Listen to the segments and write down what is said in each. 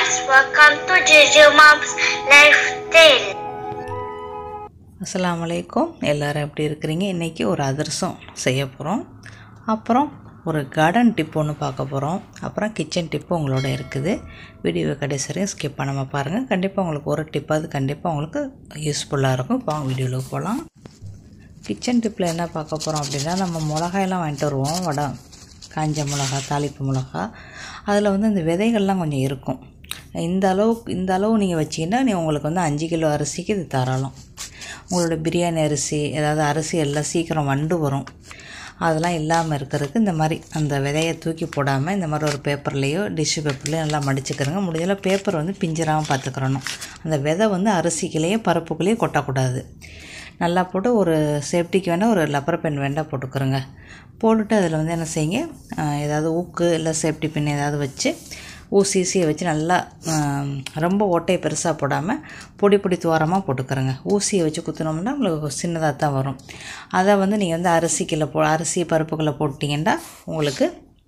viewers, welcome to Juju Mom's Life Tale. அஸ்ஸலாமு அலைக்கும் எல்லாரும் எப்படி இருக்கிறீங்க இன்றைக்கி ஒரு அதிரசம் செய்ய போகிறோம் அப்புறம் ஒரு கார்டன் டிப் ஒன்று பார்க்க போகிறோம் அப்புறம் கிச்சன் டிப்பு உங்களோட இருக்குது வீடியோவை கடைசி வரையும் ஸ்கிப் பண்ணாமல் பாருங்கள் கண்டிப்பாக உங்களுக்கு ஒரு டிப்பாவது கண்டிப்பாக உங்களுக்கு யூஸ்ஃபுல்லாக இருக்கும் இப்போ வீடியோவில் போகலாம் கிச்சன் டிப்பில் என்ன பார்க்க போகிறோம் அப்படின்னா நம்ம மிளகாயெல்லாம் வாங்கிட்டு வருவோம் வடை காஞ்ச மிளகா தாளிப்பு மிளகா அதில் வந்து இந்த விதைகள்லாம் கொஞ்சம் இருக்கும் இந்த அளவுக்கு இந்த அளவு நீங்கள் வச்சிங்கன்னா நீ உங்களுக்கு வந்து அஞ்சு கிலோ அரிசிக்கு இது தாராளம் உங்களோட பிரியாணி அரிசி ஏதாவது அரிசி எல்லாம் சீக்கிரம் வண்டு வரும் அதெல்லாம் இல்லாமல் இருக்கிறதுக்கு இந்த மாதிரி அந்த விதையை தூக்கி போடாமல் இந்த மாதிரி ஒரு பேப்பர்லேயோ டிஷ்யூ பேப்பர்லேயோ நல்லா மடிச்சுக்கிறங்க முடிஞ்சளவு பேப்பர் வந்து பிஞ்சிராமல் பார்த்துக்கிறணும் அந்த விதை வந்து அரிசிக்குள்ளேயே பருப்புக்குள்ளேயே கொட்டக்கூடாது நல்லா போட்டு ஒரு சேஃப்டிக்கு வேணால் ஒரு லப்பர் பென் வேண்டாம் போட்டுக்கிறோங்க போட்டுட்டு அதில் வந்து என்ன செய்யுங்க ஆஹ் ஏதாவது ஊக்கு இல்லை சேஃப்டி பின் ஏதாவது வச்சு ஊசிசியை வச்சு நல்லா ஆம், ரொம்ப ஓட்டையை பெருசாக போடாமல் பொடி பொடி துவாரமாக போட்டுக்கிறோங்க ஊசியை வச்சு குத்துனோம்னா உங்களுக்கு சின்னதாக தான் வரும் அதை வந்து நீங்கள் வந்து அரிசிக்குள்ளே போ அரிசி பருப்புக்குள்ளே போட்டிங்கன்னா உங்களுக்கு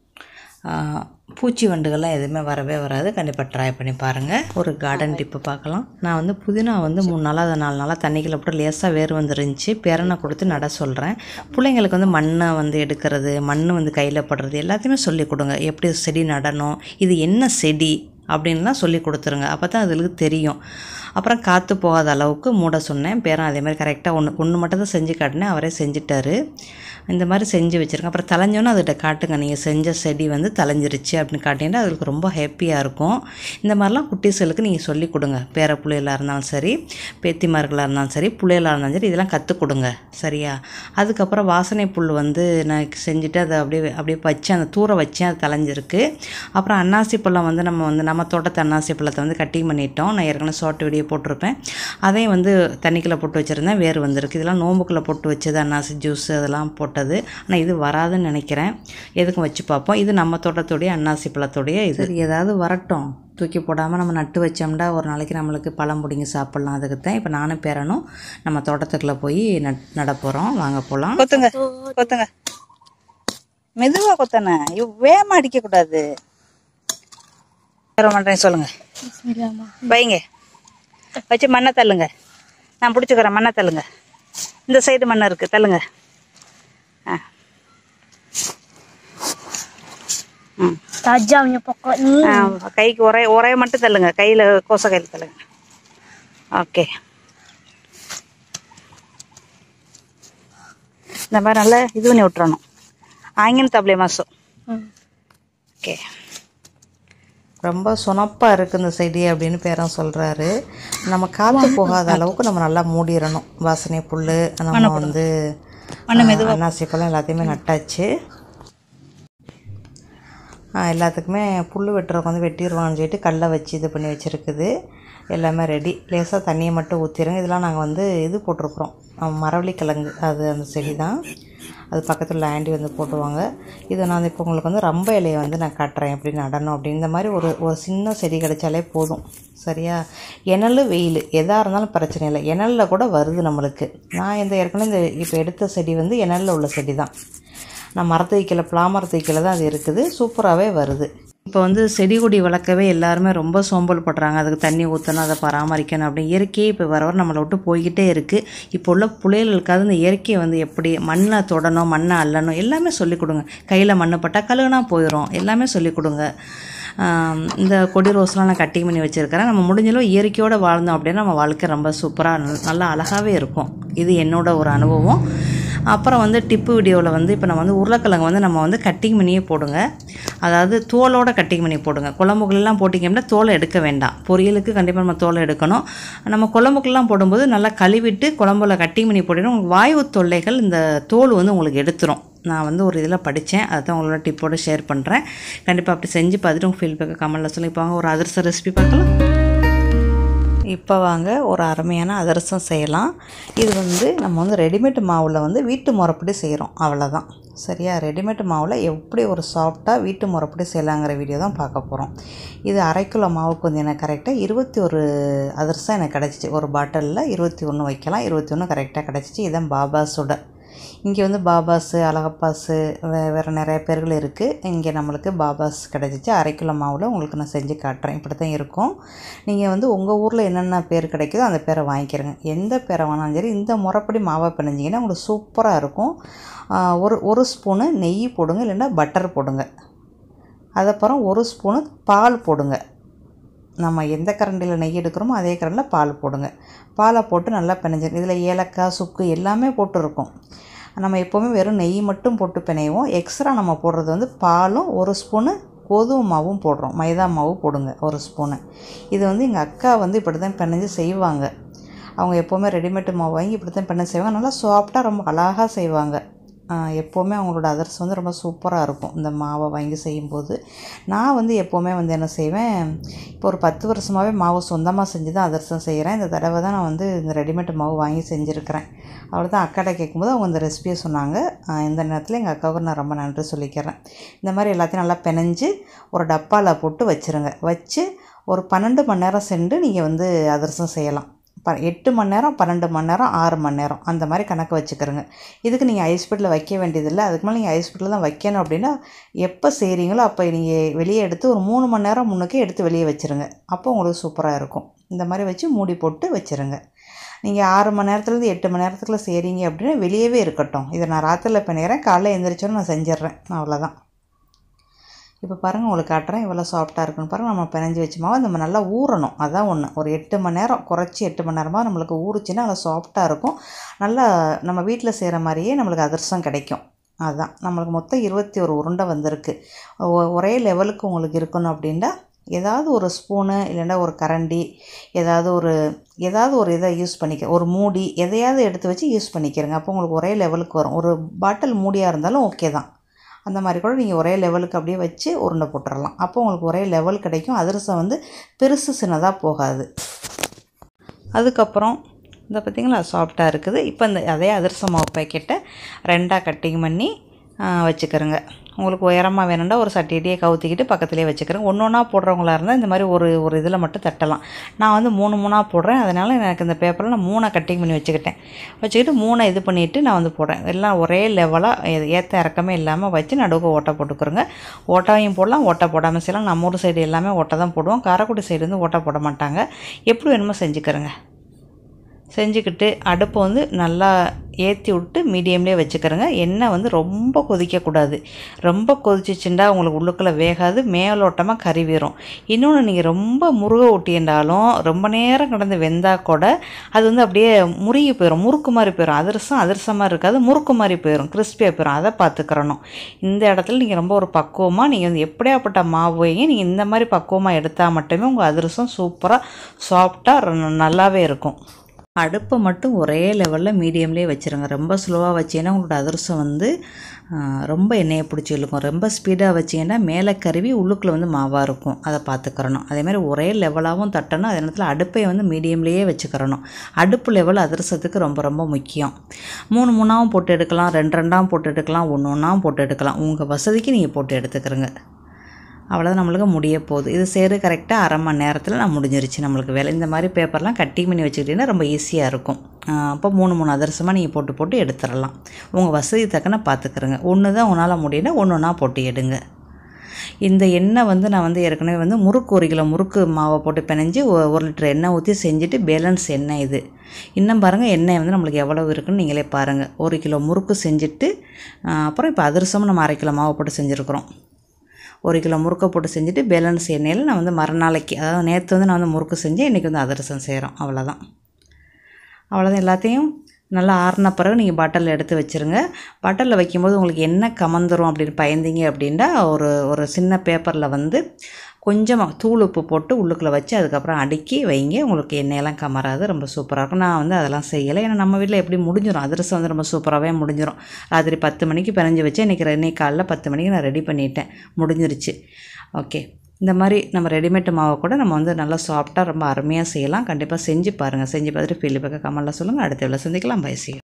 ஆ, பூச்சி வண்டுகள்லாம் எதுவுமே வரவே வராது கண்டிப்பாக ட்ரை பண்ணி பாருங்கள் ஒரு கார்டன் டிப்பு பார்க்கலாம் நான் வந்து புதினா வந்து மூணு நாளாக அதை நாலு நாளாக தண்ணிக்குள்ள போட்டு லேசாக வேர் வந்துருந்துச்சு பேரனை கொடுத்து நட சொல்கிறேன் பிள்ளைங்களுக்கு வந்து மண்ணை வந்து எடுக்கிறது மண் வந்து கையில் படுறது எல்லாத்தையுமே சொல்லி கொடுங்க எப்படி செடி நடணும் இது என்ன செடி அப்படின்லாம் சொல்லி கொடுத்துருங்க அப்போ தான் அதுகளுக்கு தெரியும் அப்புறம் காற்று போகாத அளவுக்கு மூட சொன்னேன் பேரன் அதே மாதிரி கரெக்டாக ஒன்று ஒன்று மட்டும் தான் செஞ்சு காட்டினேன் அவரே செஞ்சுட்டாரு இந்த மாதிரி செஞ்சு வச்சுருக்கேன் அப்புறம் தலைஞ்சோன்னே அதுகிட்ட காட்டுங்க நீங்கள் செஞ்ச செடி வந்து தலைஞ்சிருச்சு அப்படின்னு காட்டிங்கன்னா அதுக்கு ரொம்ப ஹாப்பியாக இருக்கும் இந்த மாதிரிலாம் குட்டீஸ்களுக்கு நீங்கள் சொல்லி கொடுங்க பேர பிள்ளைகளாக இருந்தாலும் சரி பேத்திமார்களாக இருந்தாலும் சரி பிள்ளைகளாக இருந்தாலும் சரி இதெல்லாம் கற்றுக் கொடுங்க சரியா அதுக்கப்புறம் வாசனை புல் வந்து நான் செஞ்சுட்டு அதை அப்படியே அப்படியே வச்சு அந்த தூர வச்சேன் அது தலைஞ்சிருக்கு அப்புறம் அன்னாசி பழம் வந்து நம்ம வந்து நம்ம தோட்டத்து அன்னாசி பழத்தை வந்து கட்டிங் பண்ணிட்டோம் நான் ஏற்கனவே ஷார்ட் வீடியோ போட்டிருப்பேன் அதையும் வந்து தண்ணிக்குள்ளே போட்டு வச்சுருந்தேன் வேர் வந்திருக்கு இதெல்லாம் நோம்புக்குள்ளே போட்டு வச்சது அன்னாசி ஜூஸ் அதெல்லாம் போட்டது ஆனால் இது வராதுன்னு நினைக்கிறேன் எதுக்கும் வச்சு பார்ப்போம் இது நம்ம தோட்டத்துடைய அன்னாசி பழத்துடைய இது சரி ஏதாவது வரட்டும் தூக்கி போடாமல் நம்ம நட்டு வச்சோம்னா ஒரு நாளைக்கு நம்மளுக்கு பழம் பிடிங்கி சாப்பிட்லாம் அதுக்கு தான் இப்போ நானும் பேரனும் நம்ம தோட்டத்துக்குள்ளே போய் நட் நட போகிறோம் வாங்க போகலாம் கொத்துங்க கொத்துங்க மெதுவாக கொத்தனே வேகமாக அடிக்கக்கூடாது பண்ணுறேன் சொல்லுங்கள் வைங்க வச்சு மண்ணை தள்ளுங்க நான் பிடிச்சிக்கிறேன் மண்ணை தள்ளுங்க இந்த சைடு மண் இருக்குது தள்ளுங்க ஆ ம் Tajamnya pokok ni. ஆ, கைக்கு ஒரே ஒரே மட்டும் தள்ளுங்க கையில் கோச கையில் தள்ளுங்க ஓகே இந்த மாதிரி நல்லா இது பண்ணி விட்டுறணும் ஆங்கின தப்ளே மாதம் ஓகே ரொம்ப சுனப்பாக இருக்குது இந்த செடி அப்படின்னு பேரன் சொல்கிறாரு நம்ம காற்று போகாத அளவுக்கு நம்ம நல்லா மூடிடணும் வாசனை புல் நம்ம வந்து அன்னாசி பழம் எல்லாத்தையுமே நட்டாச்சு ஆ, எல்லாத்துக்குமே புல் வெட்டுறவங்க வந்து வெட்டிடுவான்னு சொல்லிட்டு கல்லை வச்சு இது பண்ணி வச்சுருக்குது எல்லாமே ரெடி லேசாக தண்ணியை மட்டும் ஊற்றிடுங்க இதெல்லாம் நாங்கள் வந்து இது போட்டிருக்குறோம் ஆ, மரவள்ளி கிழங்கு அது அந்த செடி தான் அது பக்கத்தில் ஆண்டி வந்து போட்டுருவாங்க இது நான் இப்போ உங்களுக்கு வந்து ரம்ப இலையை வந்து நான் காட்டுறேன் எப்படி நடணும் அப்படின்னு இந்த மாதிரி ஒரு ஒரு சின்ன செடி கிடைச்சாலே போதும் சரியா இணல் வெயில் எதாக இருந்தாலும் பிரச்சனை இல்லை இணலில் கூட வருது நம்மளுக்கு நான் இந்த ஏற்கனவே இந்த இப்போ எடுத்த செடி வந்து இணலில் உள்ள செடி தான் நான் மரத்து வைக்கல பிளாமரத்து வைக்கல தான் அது இருக்குது சூப்பராகவே வருது இப்போ வந்து செடி கொடி வளர்க்கவே எல்லாருமே ரொம்ப சோம்பல் படுறாங்க அதுக்கு தண்ணி ஊற்றணும் அதை பராமரிக்கணும் அப்படி இயற்கையே இப்போ வர வர நம்மளை விட்டு போய்கிட்டே இருக்குது இப்போ உள்ள பிள்ளைகளுக்காவது இந்த இயற்கையை வந்து எப்படி மண்ணை தொடணும் மண்ணை அள்ளணும் எல்லாமே சொல்லிக் கொடுங்க கையில் மண்ணு பட்டால் கழுகுனா போயிடும் எல்லாமே சொல்லிக் கொடுங்க ஆம், இந்த கொடி ரோஸ்லாம் நான் கட்டிங் பண்ணி வச்சுருக்கிறேன் நம்ம முடிஞ்சளவு இயற்கையோடு வாழ்ந்தோம் அப்படின்னா நம்ம வாழ்க்கை ரொம்ப சூப்பராக நல்லா அழகாகவே இருக்கும் இது என்னோட ஒரு அனுபவம் அப்புறம் வந்து டிப்பு வீடியோவில் வந்து இப்போ நம்ம வந்து உருளைக்கிழங்கு வந்து நம்ம வந்து கட்டிங் பண்ணியே போடுங்க அதாவது தோலோட கட்டிங் பண்ணி போடுங்க குழம்புகளெல்லாம் போட்டிங்கன்னா தோலை எடுக்க வேண்டாம் பொரியலுக்கு கண்டிப்பாக நம்ம தோலை எடுக்கணும் நம்ம குழம்புக்கெல்லாம் போடும்போது நல்லா கழுவிட்டு குழம்புல கட்டிங் பண்ணி போட்டிங்கன்னா உங்களுக்கு வாயு தொல்லைகள் இந்த தோல் வந்து உங்களுக்கு எடுத்துரும் நான் வந்து ஒரு இதில் படித்தேன் அதை தான் உங்களோட டிப்போட ஷேர் பண்ணுறேன் கண்டிப்பாக அப்படி செஞ்சு பார்த்துட்டு உங்கள் ஃபீல்பேக்கை கமெண்ட்டில் சொல்லி இப்போ வாங்க ஒரு அதிரச ரெசிபி பார்க்கலாம் இப்போ வாங்க ஒரு அருமையான அதிரசம் செய்யலாம் இது வந்து நம்ம வந்து ரெடிமேட் மாவில் வந்து வீட்டு முறைப்படி செய்கிறோம் அவ்வளோதான் சரியா ரெடிமேட் மாவில் எப்படி ஒரு சாஃப்டாக வீட்டு முறைப்படி செய்யலாங்கிற வீடியோ தான் பார்க்க போகிறோம் இது அரை கிலோ மாவுக்கு வந்து எனக்கு கரெக்டாக இருபத்தி ஒரு அதிரசம் எனக்கு கிடச்சிச்சு ஒரு பாட்டிலில் இருபத்தி ஒன்று வைக்கலாம் இருபத்தி ஒன்று கரெக்டாக கிடச்சிச்சு இதுதான் பாபாஸோட இங்கே வந்து பாபாஸு அழகப்பாஸு வே வேறு நிறைய பேர்கள் இருக்குது இங்கே நம்மளுக்கு பாபாஸ் கிடச்சிச்சு அரை கிலோ மாவில் உங்களுக்கு நான் செஞ்சு காட்டுறேன் இப்படி தான் இருக்கும் நீங்கள் வந்து உங்கள் ஊரில் என்னென்ன பேர் கிடைக்குதோ அந்த பேரை வாங்கிக்கிறங்க எந்த பேரை வேணாலும் சரி இந்த முறைப்படி மாவை பிணைஞ்சிங்கன்னா உங்களுக்கு சூப்பராக இருக்கும் ஆஹ் ஒரு ஒரு ஸ்பூனு நெய் போடுங்க இல்லைன்னா பட்டர் போடுங்க அதுக்கப்புறம் ஒரு ஸ்பூனு பால் போடுங்க நம்ம எந்த கரண்டியில் நெய் எடுக்கிறோமோ அதே கரண்டில் பால் போடுங்க பாலை போட்டு நல்லா பிணைஞ்சி இதில் ஏலக்காய் சுக்கு எல்லாமே போட்டு இருக்கும் நம்ம எப்போவுமே வெறும் நெய் மட்டும் போட்டு பிணைவோம் எக்ஸ்ட்ரா நம்ம போடுறது வந்து பாலும் ஒரு ஸ்பூனு கோதுமை மாவும் போடுறோம் மைதா மாவு போடுங்க ஒரு ஸ்பூனு இது வந்து எங்கள் அக்கா வந்து இப்படி தான் பிணைஞ்சு செய்வாங்க அவங்க எப்போவுமே ரெடிமேட் மாவு வாங்கி இப்படி தான் பிணைஞ்சு செய்வாங்க நல்லா சாஃப்டாக ரொம்ப அழகாக செய்வாங்க ஆஹ் எப்போவுமே அவங்களோட அதிரசம் வந்து ரொம்ப சூப்பராக இருக்கும் இந்த மாவை வாங்கி செய்யும்போது நான் வந்து எப்போவுமே வந்து என்ன செய்வேன் இப்போ ஒரு பத்து வருஷமாகவே மாவு சொந்தமாக செஞ்சு தான் அதிரசம் செய்கிறேன் இந்த தடவை தான் நான் வந்து இந்த ரெடிமேட் மாவு வாங்கி செஞ்சுருக்கிறேன் அவ்வளோ தான் அக்காட்ட கேட்கும்போது அவங்க இந்த ரெசிபியை சொன்னாங்க ஆஹ் இந்த நேரத்தில் எங்கள் அக்காவுக்கு நான் ரொம்ப நன்றி சொல்லிக்கிறேன் இந்த மாதிரி எல்லாத்தையும் நல்லா பிணைஞ்சு ஒரு டப்பாவில் போட்டு வச்சுருங்க வச்சு ஒரு பன்னெண்டு மணி நேரம் சென்று நீங்கள் வந்து அதிரசம் செய்யலாம் ப எட்டு மணி நேரம் பன்னெண்டு மணி நேரம் ஆறு மணி நேரம் அந்த மாதிரி கணக்கு வச்சுக்கிறோங்க இதுக்கு நீங்கள் ஐஸ் பெட்டில் வைக்க வேண்டியதில்லை அதுக்கு மேலே நீங்கள் ஐஸ் பெட்டில் தான் வைக்கணும் அப்படின்னா எப்போ செய்கிறீங்களோ அப்போ நீங்கள் வெளியே எடுத்து ஒரு மூணு மணி நேரம் முன்னுக்கே எடுத்து வெளியே வச்சுருங்க அப்போ உங்களுக்கு சூப்பராக இருக்கும் இந்த மாதிரி வச்சு மூடி போட்டு வச்சுருங்க நீங்கள் ஆறு மணி நேரத்துலேருந்து எட்டு மணி நேரத்துக்குள்ள செய்கிறீங்க அப்படின்னா வெளியவே இருக்கட்டும் இதை நான் ராத்திரியில் பண்ணிடுறேன் காலைல எழுந்திரிச்சோன்னு நான் செஞ்சிடுறேன் அவ்வளோதான் இப்போ பாருங்கள் உங்களுக்கு காட்டுறேன் இவ்வளோ சாஃப்டாக இருக்குன்னு பாருங்கள் நம்ம பிணைஞ்சி வச்ச மாவு நம்ம நல்லா ஊறணும் அதான் ஒன்று ஒரு எட்டு மணி நேரம் குறைச்சி எட்டு மணி நேரமாக நம்மளுக்கு ஊறுச்சுன்னா நல்லா சாஃப்டாக இருக்கும் நல்லா நம்ம வீட்டில் செய்கிற மாதிரியே நம்மளுக்கு அதிரசம் கிடைக்கும் அதுதான் நம்மளுக்கு மொத்தம் இருபத்தி ஒரு உருண்டை வந்திருக்கு ஒ- ஒரே லெவலுக்கு உங்களுக்கு இருக்கணும் அப்படின்னா ஏதாவது ஒரு ஸ்பூனு இல்லைன்னா ஒரு கரண்டி ஏதாவது ஒரு ஏதாவது ஒரு இதை யூஸ் பண்ணிக்க ஒரு மூடி எதையாவது எடுத்து வச்சு யூஸ் பண்ணிக்கிறங்க அப்போ உங்களுக்கு ஒரே லெவலுக்கு வரும் ஒரு பாட்டில் மூடியாக இருந்தாலும் ஓகே தான் அந்த மாதிரி கூட நீங்கள் ஒரே லெவலுக்கு அப்படியே வச்சு உருண்டை போட்டுடலாம் அப்போ உங்களுக்கு ஒரே லெவல் கிடைக்கும் அதிரசம் வந்து பெருசு சின்னதாக போகாது அதுக்கப்புறம் இந்த பார்த்திங்களா சாஃப்டாக இருக்குது இப்போ இந்த அதே அதிரசம் மாவு பேக்கெட்டை ரெண்டாக கட்டிங் பண்ணி ஆ, வச்சுக்கிறோங்க உங்களுக்கு உயரமாக வேணும்னா ஒரு சட்டியிலேயே கவுத்திக்கிட்டு பக்கத்துலேயே வச்சுக்கிறேன் ஒன்று ஒன்றா போடுறவங்களா இருந்தால் இந்த மாதிரி ஒரு ஒரு இதில் மட்டும் தட்டலாம் நான் வந்து மூணு மூணாக போடுறேன் அதனால் எனக்கு இந்த பேப்பரில் நான் மூணை கட்டிங் பண்ணி வச்சுக்கிட்டேன் வச்சுக்கிட்டு மூணை இது பண்ணிவிட்டு நான் வந்து போடுறேன் எல்லாம் ஒரே லெவலாக ஏற்ற இறக்கமே இல்லாமல் வச்சு நடுவுக்கு ஓட்டை போட்டுக்கிறோங்க ஓட்டையும் போடலாம் ஓட்டை போடாமல் செய்யலாம் நம்ம ஊர் சைடு எல்லாமே ஓட்டை தான் போடுவோம் காரைக்குடி சைடு வந்து ஓட்டை போட மாட்டாங்க எப்படி வேணுமோ செஞ்சுக்கிறேங்க செஞ்சுக்கிட்டு அடுப்பை வந்து நல்லா ஏற்றி விட்டு மீடியம்லேயே வச்சுக்கிறேங்க எண்ணெய் வந்து ரொம்ப கொதிக்கக்கூடாது ரொம்ப கொதிச்சிச்சுண்டா உங்களுக்கு உள்ளுக்குள்ளே வேகாது மேலோட்டமாக கறிவீரும் இன்னொன்று நீங்கள் ரொம்ப முருக ஊட்டியிருந்தாலும் ரொம்ப நேரம் கடந்து வெந்தா கூட அது வந்து அப்படியே முருகி போயிடும் முறுக்கு மாதிரி போயிடும் அதிரசம் அதிரசமாக இருக்காது முறுக்கு மாதிரி போயிடும் கிறிஸ்பியாக போயிடும் அதை பார்த்துக்கிறணும் இந்த இடத்துல நீங்கள் ரொம்ப ஒரு பக்குவமாக நீங்கள் வந்து எப்படியாப்பட்ட மாவு வைங்க நீங்கள் இந்த மாதிரி பக்குவமாக எடுத்தால் மட்டுமே உங்கள் அதிரசம் சூப்பராக சாஃப்டாக நல்லாவே இருக்கும் அடுப்பை மட்டும் ஒரே லெவலில் மீடியம்லேயே வச்சுருங்க ரொம்ப ஸ்லோவாக வச்சீங்கன்னா உங்களோட அதிரசம் வந்து ஆ, ரொம்ப எண்ணெயை பிடிச்சி இழுக்கும் ரொம்ப ஸ்பீடாக வச்சீங்கன்னா மேலே கருவி உள்ளுக்குள்ளே வந்து மாவாக இருக்கும் அதை பார்த்துக்கிறணும் அதே மாதிரி ஒரே லெவலாகவும் தட்டணும் அதே நேரத்தில் அடுப்பை வந்து மீடியம்லேயே வச்சுக்கிறணும் அடுப்பு லெவல் அதிரசத்துக்கு ரொம்ப ரொம்ப முக்கியம் மூணு மூணாவும் போட்டு எடுக்கலாம் ரெண்டு ரெண்டாவும் போட்டு எடுக்கலாம் ஒன்று ஒன்றாவும் போட்டு எடுக்கலாம் உங்கள் வசதிக்கு நீங்கள் போட்டு எடுத்துக்கிறங்க அவ்வளோதான் நம்மளுக்கு முடிய போகுது இது சேரு கரெக்டாக அரை மணி நேரத்தில் நான் முடிஞ்சிருச்சு நம்மளுக்கு வேலை இந்த மாதிரி பேப்பர்லாம் கட்டிங் பண்ணி வச்சுக்கிட்டிங்கன்னா ரொம்ப ஈஸியாக இருக்கும் ஆஹ் அப்போ மூணு மூணு அதிரசமாக நீங்கள் போட்டு போட்டு எடுத்துடலாம் உங்கள் வசதி தக்கன பார்த்துக்கிறங்க ஒன்று தான் உன்னால் முடியும்னா ஒன்று ஒன்றா போட்டு எடுங்க இந்த எண்ணெய் வந்து நான் வந்து ஏற்கனவே வந்து முறுக்கு ஒரு கிலோ முறுக்கு மாவை போட்டு பிணைஞ்சு ஒ- ஒரு லிட்டர் எண்ணெய் ஊற்றி செஞ்சுட்டு பேலன்ஸ் எண்ணெய் இது இன்னும் பாருங்கள் எண்ணெய் வந்து நம்மளுக்கு எவ்வளவு இருக்குன்னு நீங்களே பாருங்கள் ஒரு கிலோ முறுக்கு செஞ்சுட்டு ஆஹ் அப்புறம் இப்போ அதிரசமும் நம்ம அரை கிலோ மாவை போட்டு செஞ்சுருக்குறோம் ஒரு கிலோ முறுக்கை போட்டு செஞ்சுட்டு பேலன்ஸ் எண்ணெயில் நான் வந்து மறுநாளைக்கு அதாவது நேற்று வந்து நான் வந்து முறுக்கு செஞ்சு இன்றைக்கி வந்து அதிரசம் செய்கிறோம் அவ்வளோதான் அவ்வளோதான் எல்லாத்தையும் நல்லா ஆறின பிறகு நீங்கள் பாட்டிலில் எடுத்து வச்சுருங்க பாட்டிலில் வைக்கும்போது உங்களுக்கு என்ன கமந்துரும் அப்படின்னு பயந்தீங்க அப்படின்னா ஒரு ஒரு சின்ன பேப்பரில் வந்து கொஞ்சமாக தூள் உப்பு போட்டு உள்ளுக்குள்ளே வச்சு அதுக்கப்புறம் அடுக்கி வைங்க உங்களுக்கு எண்ணெயெல்லாம் கமராது ரொம்ப சூப்பராக இருக்கும் நான் வந்து அதெல்லாம் செய்யலை ஏன்னா நம்ம வீட்டில் எப்படி முடிஞ்சிடும் அதிரசம் வந்து ரொம்ப சூப்பராகவே முடிஞ்சிடும் ராத்திரி பத்து மணிக்கு பிணைஞ்சு வச்சு இன்றைக்கி இன்னைக்கு காலைல பத்து மணிக்கு நான் ரெடி பண்ணிட்டேன் முடிஞ்சிருச்சு ஓகே இந்த மாதிரி நம்ம ரெடிமேட் மாவை கூட நம்ம வந்து நல்லா சாஃப்டாக ரொம்ப அருமையாக செய்யலாம் கண்டிப்பாக செஞ்சு பாருங்கள் செஞ்சு பார்த்துட்டு ஃபீல்பேக்கை கமெண்ட்டில் சொல்லுங்கள் அடுத்த வேலை சந்திக்கலாம் பை see you.